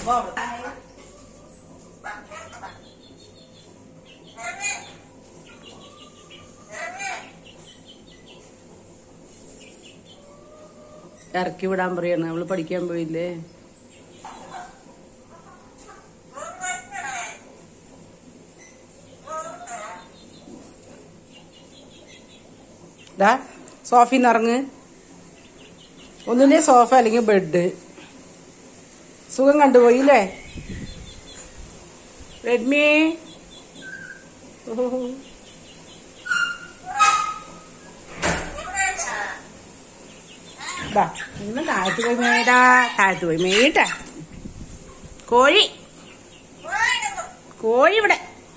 ഇറക്കി വിടാൻ പറയാണ് അവള് പഠിക്കാൻ പോയില്ലേ ദാ സോഫിന്ന് ഇറങ്ങ് ഒന്നില്ലേ സോഫ അല്ലെങ്കിൽ ബെഡ് സുഖം കണ്ടുപോയില്ലേ റെഡ്മി ദാ ഇന്ന് താഴത്ത് പോയി മേടാ താഴത്ത് പോയി മേട്ടാ കോഴി കോഴി ഇവിടെ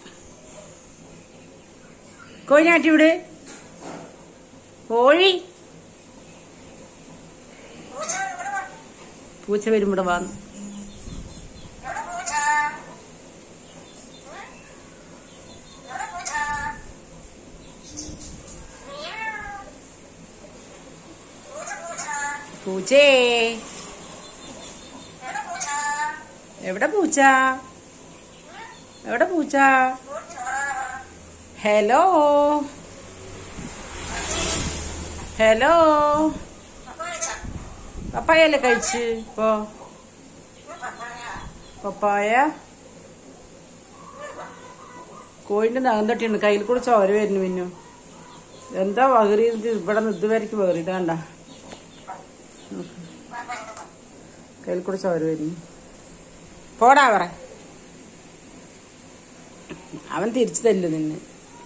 കോഴി നാട്ടി ഇവിടെ കോഴി പൂച്ച വരും ഇവിടെ വന്ന് പൂച്ചേ എവിടെ പൂച്ച എവിടെ പൂച്ച ഹലോ ഹലോ പപ്പായല്ലേ കഴിച്ച് ഇപ്പോ പപ്പായ കോഴിന്റെ നഖം തട്ടിയുണ്ട് കയ്യിൽ കൂടെ ചോര വരുന്നു പിന്നു എന്താ വകറി ഇവിടെ നിന്ന് ഇതുവരയ്ക്ക് വകറിയിട്ട് കണ്ട കയ്യിൽ കൂടെ ചോര വരുന്നു പോടാ പറ അവൻ തിരിച്ചു തല്ലു നിന്നെ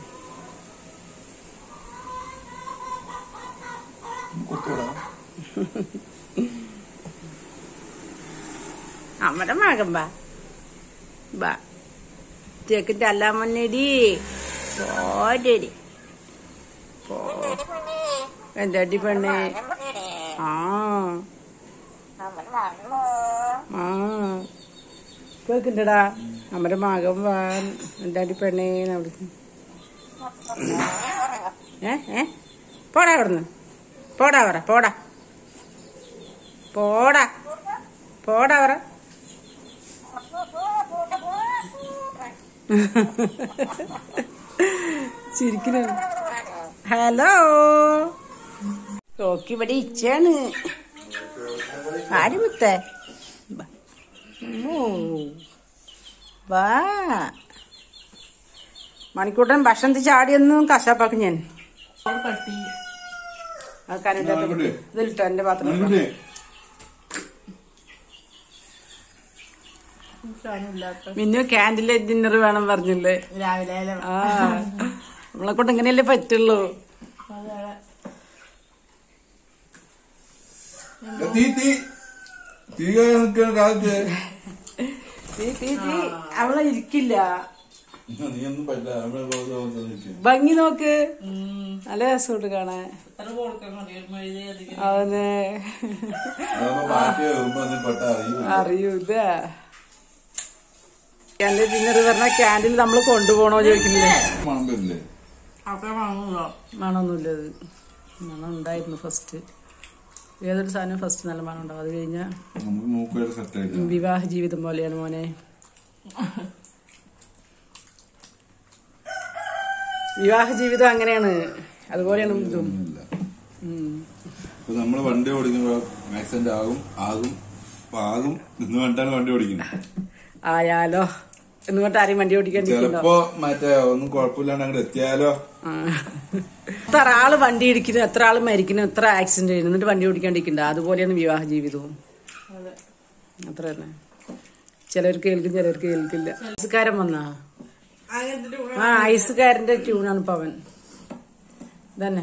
നമ്മുടെ മകൻ ബാ ബാ ചേക്ക് തല്ലാൻ വന്നേടി പോരടി പോ എന്താടി പെണ്ണേ ആ ആ കേൾക്കണ്ടടാ നമ്മുടെ മകൻ വാൻ എന്താടി പെണ്ണേ അവിടുന്ന് ഏ ഏ പോടാ അവിടുന്ന് പോടാ പറ പോടാ പോടാ പോടാ പറ ചിരിക്കുന്നു ഹലോ നോക്കി ഇവിടെ ഇച്ചാണ് ആര് മുത്തേ ബാ. ഓ. വാ മണിക്കൂട്ടൻ ഭക്ഷണത്തിൽ ചാടിയൊന്നും കശാപ്പാക്കും ഞാൻ ആ കനന്റെ അകത്ത് ഇതിലിട്ടോ എന്റെ പാത്രം ഇങ്ങോട്ട്. മിന്നു ക്യാൻഡിൽ ഡിന്നർ വേണം പറഞ്ഞില്ലേ രാവിലെ ആ നമ്മളെ കൊണ്ട് ഇങ്ങനെയല്ലേ പറ്റുള്ളൂ തീ തീ തീ നിൽക്കുന്ന കാലത്ത് തീ തീ തീ അവളെ ഇരിക്കില്ല നീ ഒന്നും പറ്റില്ല നമ്മളെ പോകുന്ന പോകുന്ന നിൽക്കും. ഭംഗി നോക്ക് നല്ല രസമുണ്ട് കാണാൻ എത്ര കൊടുക്കാൻ മതി ഒരു മെഴുതി അധികം അവന് അതാവുമ്പോ മാറ്റി വരുമ്പോ അതിന് പെട്ട അറിയില്ല അറിയൂല ക്യാൻഡിൽ ഡിന്നർ പറഞ്ഞ ക്യാൻഡിൽ നമ്മൾ കൊണ്ടുപോകണോ ചോദിക്കുന്നില്ലേ മണം വരില്ലേ അത്ര വാങ്ങുമല്ലോ മണമൊന്നുമില്ല അത് മണം ഉണ്ടായിരുന്നു ഫസ്റ്റ് ഏതൊരു സാധനം ഫസ്റ്റ് നല്ല മണം ഉണ്ടാവും അത് കഴിഞ്ഞാൽ നമുക്ക് മൂക്കൊരു സെറ്റ് ആയിട്ട് വിവാഹ ജീവിതം പോലെയാണ് മോനെ വിവാഹ ജീവിതം അങ്ങനെയാണ് അതുപോലെയാണ് ഇതും ഒന്നുമില്ല ഉം. ഇപ്പൊ നമ്മള് വണ്ടി ഓടിക്കുമ്പോ ആക്സിഡന്റ് ആകും ആകും അപ്പൊ ആകും എന്ന് വേണ്ടാണ് വണ്ടി ഓടിക്കുന്നത് ആയാലോ എന്ന് പറഞ്ഞിട്ട് ആരെയും വണ്ടി ഓടിക്കാൻ നിൽക്കണ്ടോ ചിലപ്പോ മറ്റേ ഒന്നും കുഴപ്പമില്ലാണ്ട് അങ്ങോട്ട് എത്തിയാലോ ആ. എത്ര ആള് വണ്ടി ഇടിക്കുന്നു എത്ര ആള് മരിക്കുന്നു എത്ര ആക്സിഡന്റ് ചെയ്യുന്നു എന്നിട്ട് വണ്ടി ഓടിക്കാണ്ടിരിക്കണ്ട അതുപോലെയാണ് വിവാഹ ജീവിതവും അത്ര തന്നെ ചിലർക്ക് കേൾക്കും ചിലർക്ക് കേൾക്കില്ല ഐസുകാരൻ വന്നാ അങ്ങനത്തെ ഒരു ആ ഐസുകാരന്റെ ട്യൂണാണ് ഇപ്പൊ അവൻ തന്നെ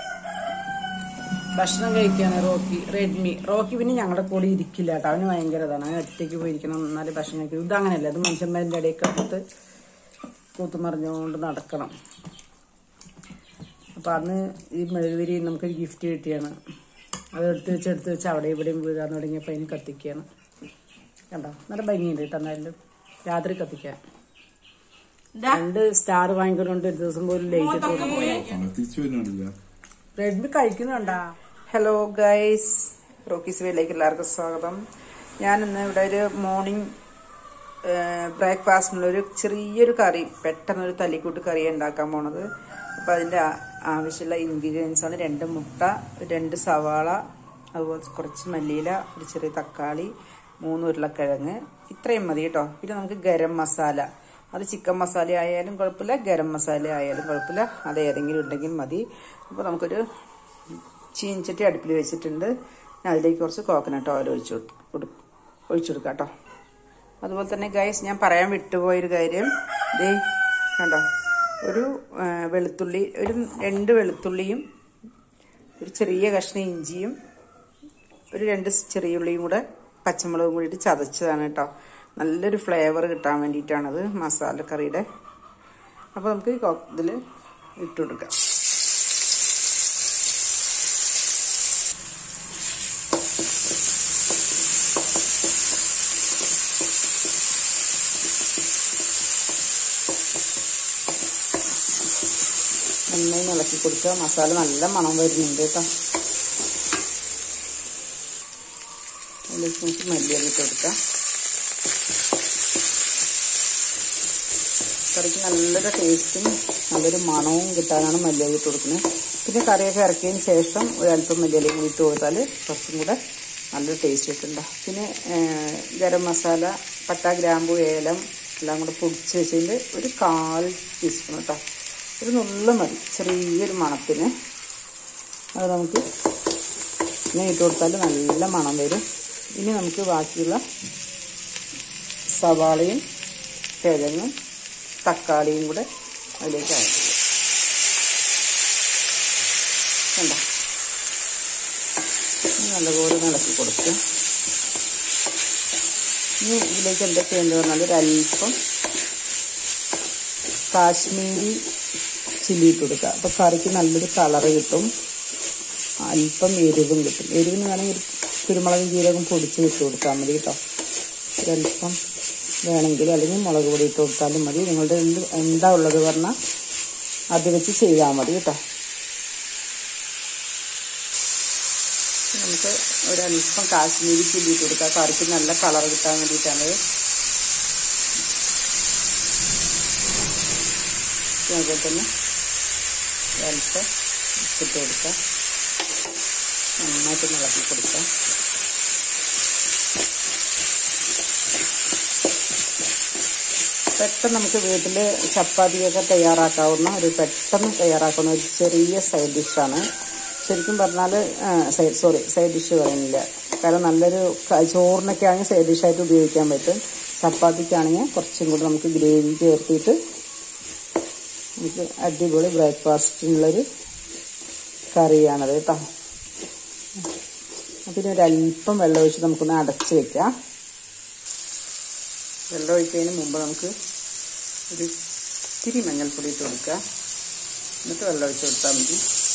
ഭക്ഷണം കഴിക്കാണ് റോക്കി റെഡ്മി റോക്കി പിന്നെ ഞങ്ങളുടെ കൂടെ ഇരിക്കില്ല കേട്ടോ അവന് ഭയങ്കര ഇതാണ് അവന് ഒറ്റയ്ക്ക് പോയിരിക്കണം എന്നാലും ഭക്ഷണം കഴിക്കും ഇത് അങ്ങനെയല്ല ഇത് മനുഷ്യന്മാരുടെ ഇടയ്ക്ക് അടുത്ത് കൂത്തുമറിഞ്ഞുകൊണ്ട് നടക്കണം അപ്പൊ അന്ന് ഈ മെഴുകുതിരി നമുക്കൊരു ഗിഫ്റ്റ് കിട്ടിയാണ് അത് എടുത്ത് വെച്ച് എടുത്ത് വെച്ച് അവിടെ ഇവിടെയും വീഴാൻ തുടങ്ങിയപ്പോൾ അതിന് കത്തിക്കുകയാണ് കണ്ടോ നല്ല ഭംഗിയുണ്ട് കേട്ടോ എന്നാലും രാത്രി കത്തിക്കാൻ രണ്ട് സ്റ്റാർ വാങ്ങിക്കൊണ്ട് ഒരു ദിവസം പോലും ലൈറ്റ് ഇട്ട് തിരിച്ചു വരുന്നില്ല റെഡ്മി കഴിക്കുന്നുണ്ടാ ഹലോ ഗൈസ് റോക്കീസ് വേയിലേക്ക് എല്ലാവർക്കും സ്വാഗതം ഞാനിന്ന് ഇവിടെ ഒരു മോർണിംഗ് ബ്രേക്ക്ഫാസ്റ്റിനുള്ളൊരു ചെറിയൊരു കറി പെട്ടെന്നൊരു തല്ലിക്കൂട്ട് കറി ഉണ്ടാക്കാൻ പോണത് അപ്പോൾ അതിൻ്റെ ആ- ആവശ്യമുള്ള ഇൻഗ്രീഡിയൻസ് ആണ് രണ്ട് മുട്ട രണ്ട് സവാള അതുപോലെ കുറച്ച് മല്ലിയില ഒരു ചെറിയ തക്കാളി മൂന്ന് ഉരുളക്കിഴങ്ങ് ഇത്രയും മതി കേട്ടോ പിന്നെ നമുക്ക് ഗരം മസാല അത് ചിക്കൻ മസാല ആയാലും കുഴപ്പമില്ല ഗരം മസാല ആയാലും കുഴപ്പമില്ല അത് ഏതെങ്കിലും ഉണ്ടെങ്കിൽ മതി അപ്പോൾ നമുക്കൊരു ചീൻചട്ടി അടുപ്പിൽ വെച്ചിട്ടുണ്ട് ഞാൻ അതിലേക്ക് കുറച്ച് കോക്കനട്ട് ഓയിൽ ഒഴിച്ചു കൊടു ഒഴിച്ചു കൊടുക്കാം കേട്ടോ അതുപോലെ തന്നെ ഗൈസ് ഞാൻ പറയാൻ വിട്ടുപോയൊരു കാര്യം ദേ കണ്ടോ ഒരു ആ, വെളുത്തുള്ളി ഒരു രണ്ട് വെളുത്തുള്ളിയും ഒരു ചെറിയ കഷ്ണം ഇഞ്ചിയും ഒരു രണ്ട് ചെറിയ ഉള്ളിയും കൂടെ പച്ചമുളകും കൂടിയിട്ട് ചതച്ചതാണ് കേട്ടോ നല്ലൊരു ഫ്ലേവർ കിട്ടാൻ വേണ്ടിയിട്ടാണത് മസാലക്കറിയുടെ അപ്പോൾ നമുക്ക് ഇതിൽ ഇട്ട് കൊടുക്കാം നന്നായി ഇളക്കി കൊടുക്കുക മസാല നല്ല മണം വരുന്നുണ്ട് കേട്ടോ അതിലേക്ക് നമുക്ക് മല്ലിയില ഇട്ട് കൊടുക്കാം കറിക്ക് നല്ലൊരു ടേസ്റ്റും നല്ലൊരു മണവും കിട്ടാനാണ് മല്ലിയില ഇട്ട് കൊടുക്കുന്നത് പിന്നെ കറിയൊക്കെ ഇറക്കിയതിന് ശേഷം ഒരല്പം മല്ലിയിലയും കൂടി ഇട്ട് കൊടുത്താൽ കുറച്ചും കൂടെ നല്ലൊരു ടേസ്റ്റ് കിട്ടുന്നുണ്ട് പിന്നെ ഏഹ്, ഗരം മസാല പട്ട ഗ്രാമ്പു ഏലം എല്ലാം കൂടെ പൊടിച്ച് വെച്ചതിൽ ഒരു കാൽ ടീസ്പൂൺ കേട്ടോ ഒരു നുള്ള മതി ചെറിയൊരു മണത്തിന് അത് നമുക്ക് ഇങ്ങനെ ഇട്ട് കൊടുത്താൽ നല്ല മണം വരും ഇനി നമുക്ക് ബാക്കിയുള്ള സവാളയും കിഴങ്ങും തക്കാളിയും കൂടെ അതിലേക്ക് ആഡ് ചെയ്യാം കണ്ടോ ഇനി നല്ലപോലെ ഇളക്കി കൊടുക്കുക ഇനി ഇതിലേക്ക് എന്തൊക്കെയുണ്ട് പറഞ്ഞാൽ ഒരല്പം കാശ്മീരി ചില്ലി ഇട്ട് കൊടുക്കുക അപ്പോൾ കറിക്ക് നല്ലൊരു കളറ് കിട്ടും അല്പം എരിവും കിട്ടും എരിവിന് വേണമെങ്കിൽ ഒരു കുരുമുളകും ജീരകം പൊടിച്ച് ഇട്ട് കൊടുത്താൽ മതി കേട്ടോ ഒരല്പം വേണമെങ്കിൽ അല്ലെങ്കിൽ മുളക് പൊടി ഇട്ട് കൊടുത്താലും മതി നിങ്ങളുടെ എന്ത് എന്താ ഉള്ളത് പറഞ്ഞാൽ അത് വെച്ച് ചെയ്താൽ മതി കേട്ടോ നമുക്ക് ഒരല്പം കാശ്മീരി ചില്ലി ഇട്ട് കൊടുക്കാം കറിക്ക് നല്ല കളർ കിട്ടാൻ വേണ്ടിയിട്ടാണ് അതുപോലെ തന്നെ ഒരല്പം ഇട്ട് കൊടുക്കാം നന്നായിട്ട് ഇളക്കി കൊടുക്കാം പെട്ടെന്ന് നമുക്ക് വീട്ടിൽ ചപ്പാത്തിയൊക്കെ തയ്യാറാക്കാവുന്ന ഒരു പെട്ടെന്ന് തയ്യാറാക്കുന്ന ഒരു ചെറിയ സൈഡ് ഡിഷാണ് ശരിക്കും പറഞ്ഞാൽ സൈഡ് സോറി സൈഡ് ഡിഷ് പറയുന്നില്ല കാരണം നല്ലൊരു ക- ചോറിനൊക്കെ ആണെങ്കിൽ സൈഡ് ഡിഷായിട്ട് ഉപയോഗിക്കാൻ പറ്റും ചപ്പാത്തിക്കാണെങ്കിൽ കുറച്ചും കൂടി നമുക്ക് ഗ്രേവി ചേർത്തിട്ട് നമുക്ക് അടിപൊളി ബ്രേക്ക്ഫാസ്റ്റിനുള്ളൊരു കറിയാണത് കേട്ടോ പിന്നെ ഒരല്പം വെള്ളം ഒഴിച്ച് നമുക്കൊന്ന് അടച്ച് വെക്കാം വെള്ളം ഒഴിക്കുന്നതിന് മുമ്പ് നമുക്ക് ഒരു ഇത്തിരി മഞ്ഞൾപ്പൊടി ഇട്ട് കൊടുക്കുക എന്നിട്ട് വെള്ളം ഒഴിച്ച് കൊടുത്താൽ മതി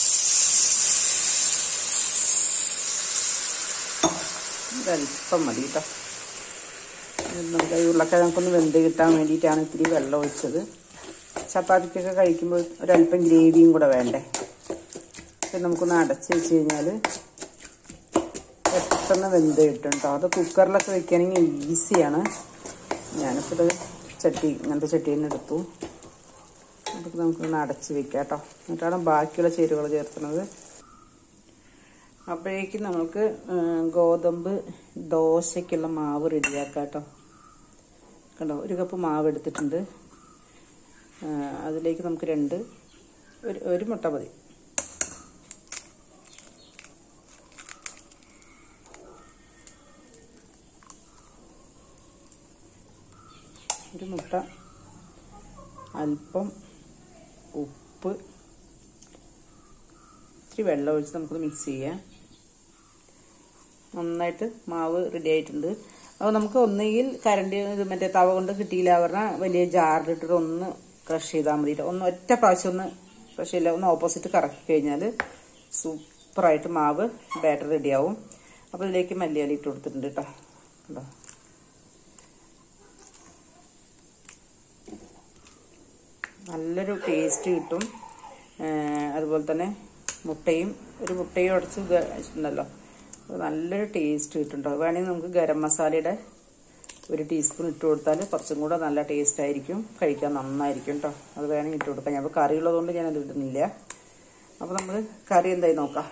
ഒരല്പം മതി കേട്ടോ ഇത് നമുക്ക് ഈ ഉരുളക്കിഴങ്ങൊന്ന് വെന്ത് കിട്ടാൻ വേണ്ടിയിട്ടാണ് ഇത്തിരി വെള്ളം ഒഴിച്ചത് ചപ്പാത്തിക്കൊക്കെ കഴിക്കുമ്പോൾ ഒരല്പം ഗ്രേവിയും കൂടെ വേണ്ടേ അപ്പം നമുക്കൊന്ന് അടച്ച് വെച്ച് കഴിഞ്ഞാൽ പെട്ടെന്ന് വെന്ത് കിട്ടും കേട്ടോ അത് കുക്കറിലൊക്കെ വെക്കുകയാണെങ്കിൽ ഈസിയാണ് ഞാനിപ്പോൾ ഇത് ചട്ടി ഇങ്ങനത്തെ ചട്ടി തന്നെ എടുത്തു അതൊക്കെ നമുക്കൊന്ന് അടച്ച് വെക്കാം കേട്ടോ എന്നിട്ടാണ് ബാക്കിയുള്ള ചേരുവകൾ ചേർക്കുന്നത് അപ്പോഴേക്കും നമുക്ക് ഉം, ഗോതമ്പ് ദോശയ്ക്കുള്ള മാവ് റെഡിയാക്കാം കേട്ടോ കണ്ടോ ഒരു കപ്പ് മാവ് എടുത്തിട്ടുണ്ട് ആ, അതിലേക്ക് നമുക്ക് രണ്ട് ഒരു ഒരു മുട്ട മതി ഒരു മുട്ട അല്പം ഉപ്പ് ഇത്തിരി വെള്ളം ഒഴിച്ച് നമുക്കത് മിക്സ് ചെയ്യാം നന്നായിട്ട് മാവ് റെഡി ആയിട്ടുണ്ട് അപ്പോൾ നമുക്ക് ഒന്നുകിൽ കരണ്ടി ഇത് മറ്റേ തവ കൊണ്ട് കിട്ടിയില്ല പറഞ്ഞാൽ വലിയ ജാറിലിട്ടിട്ട് ഒന്ന് ക്രഷ് ചെയ്താൽ മതി ഒന്ന് ഒറ്റ പ്രാവശ്യം ഒന്ന് ക്രഷ് ചെയ്യില്ല ഒന്ന് ഓപ്പോസിറ്റ് കറക്കി കഴിഞ്ഞാൽ സൂപ്പറായിട്ട് മാവ് ബാറ്റർ റെഡിയാവും അപ്പോൾ ഇതിലേക്ക് മല്ലിയില ഇട്ട് കൊടുത്തിട്ടുണ്ട് കേട്ടോ കണ്ടോ നല്ലൊരു ടേസ്റ്റ് കിട്ടും ഏഹ് അതുപോലെ തന്നെ മുട്ടയും ഒരു മുട്ടയും ഉടച്ച് ഉണ്ടല്ലോ അത് നല്ലൊരു ടേസ്റ്റ് കിട്ടുന്നുണ്ടോ വേണമെങ്കിൽ നമുക്ക് ഗരം മസാലയുടെ ഒരു ടീസ്പൂൺ ഇട്ട് കൊടുത്താൽ കുറച്ചും കൂടെ നല്ല ടേസ്റ്റ് ആയിരിക്കും കഴിക്കാൻ നന്നായിരിക്കും കേട്ടോ അത് വേണമെങ്കിൽ ഇട്ട് കൊടുക്കാം ഞാൻ കറി ഉള്ളതുകൊണ്ട് ഞാനത് ഇടുന്നില്ല അപ്പോൾ നമ്മൾ കറി എന്തായി നോക്കാം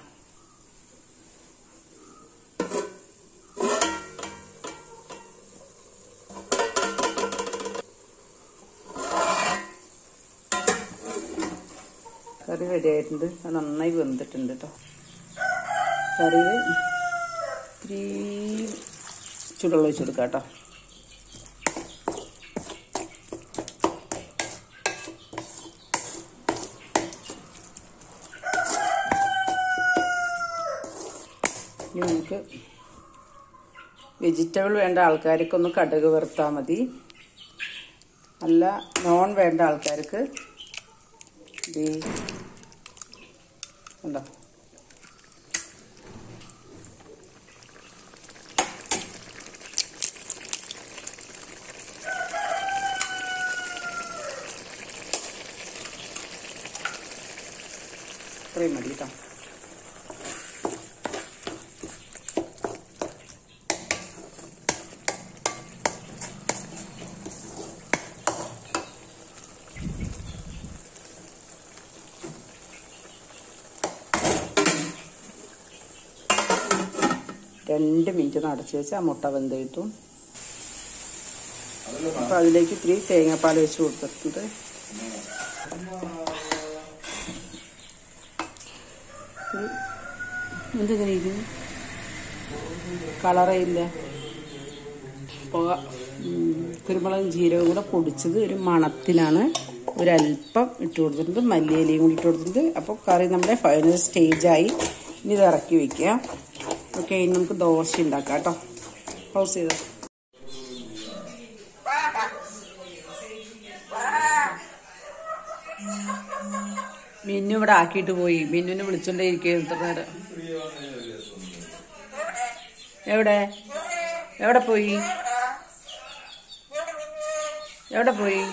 കറി റെഡി ആയിട്ടുണ്ട് അത് നന്നായി വെന്തിട്ടുണ്ട് കേട്ടോ കറിയിൽ ഇത്തിരി ചൂടുവെള്ളം ഒഴിച്ച് കൊടുക്കാം കേട്ടോ ഇനി നമുക്ക് വെജിറ്റബിൾ വേണ്ട ആൾക്കാർക്ക് ഒന്ന് കടുക് വറുത്താൽ മതി അല്ല നോൺ വേണ്ട ആൾക്കാർക്ക് ഇത് ഉണ്ടോ ഇത്രയും മതി കേട്ടോ രണ്ട് മിനിറ്റ് ഒന്ന് അടച്ച് വെച്ച് ആ മുട്ട വെന്ത് കിട്ടും അപ്പൊ അതിലേക്ക് ഇത്തിരി തേങ്ങാപ്പാൽ വെച്ച് കൊടുത്തിട്ടുണ്ട് എന്തിങ്ങനെ ഇരിക്കുന്നു കളറേ ഇല്ല പുക ഉം, കുരുമുളകും ജീരകവും കൂടെ പൊടിച്ചത് ഒരു മണത്തിനാണ് ഒരല്പം ഇട്ട് കൊടുത്തിട്ടുണ്ട് മല്ലിയിലയും കൂടി ഇട്ട് കൊടുത്തിട്ടുണ്ട് അപ്പോൾ കറി നമ്മുടെ ഫൈനൽ സ്റ്റേജായി ഇനി ഇത് ഇറക്കി വെക്കുക ഓക്കെ ഇനി നമുക്ക് ദോശ ഉണ്ടാക്കാം കേട്ടോ പൗസ് ചെയ്തോ മിന്നു ഇവിടെ ആക്കിയിട്ട് പോയി മിന്നുവിനെ വിളിച്ചോണ്ടേ ഇരിക്കുകയും ഇത്ര നേരം എവിടെ എവിടെ പോയി എവിടെ പോയി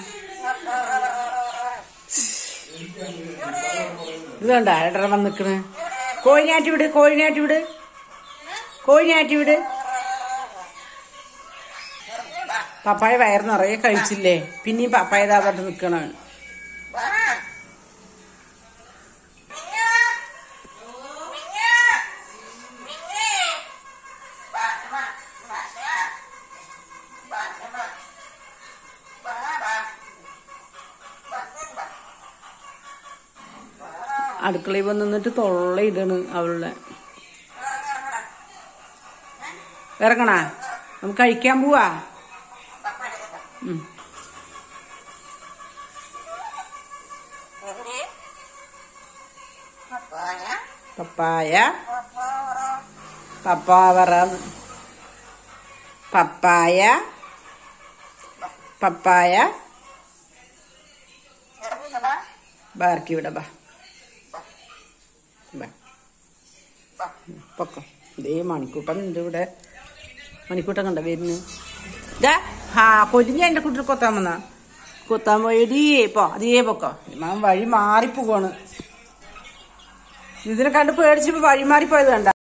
ഇത് കണ്ട ഏട്ടറ വന്ന് നിക്കണ് കോഴിനാറ്റി വിട് കോഴിനാറ്റി വിട് കോഴിനാറ്റി വിട് പപ്പായ വയറ് നിറയെ കഴിച്ചില്ലേ പിന്നെയും പപ്പായ ഇതാ പറഞ്ഞ് നിക്കണാണ് അടുക്കളയിൽ വന്ന് നിന്നിട്ട് തൊള്ളയിടാണ് അവളുടെ ഇറങ്ങണ നമുക്ക് കഴിക്കാൻ പോവാ ഉം. പപ്പായ പപ്പാവറ പപ്പായ പപ്പായ ബാർക്കി വിട ബാ ബാ. പൊക്കം ഇതേ മണിക്കൂട്ടൻ ഉണ്ട് ഇവിടെ മണിക്കൂട്ടൻ കണ്ട വരുന്നു ഇതാ ഹാ കൊലിഞ്ഞ എന്റെ കുട്ടികൾ കൊത്താൻ വന്ന കൊത്താൻ പോയടി പോ അതേ പൊക്കോ മാൻ വഴി മാറിപ്പോവാണ് ഇതിനെ കണ്ട് പേടിച്ചപ്പോ വഴി മാറിപ്പോയത് കണ്ട